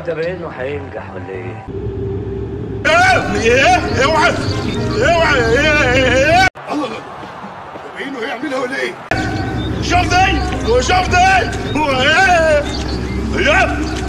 وانت باينه هينجح ولا ايه؟ ايه اوعى اوعى ايه الله الله باينه هيعملها ولا ايه شوف دي وشوف دي وايه يا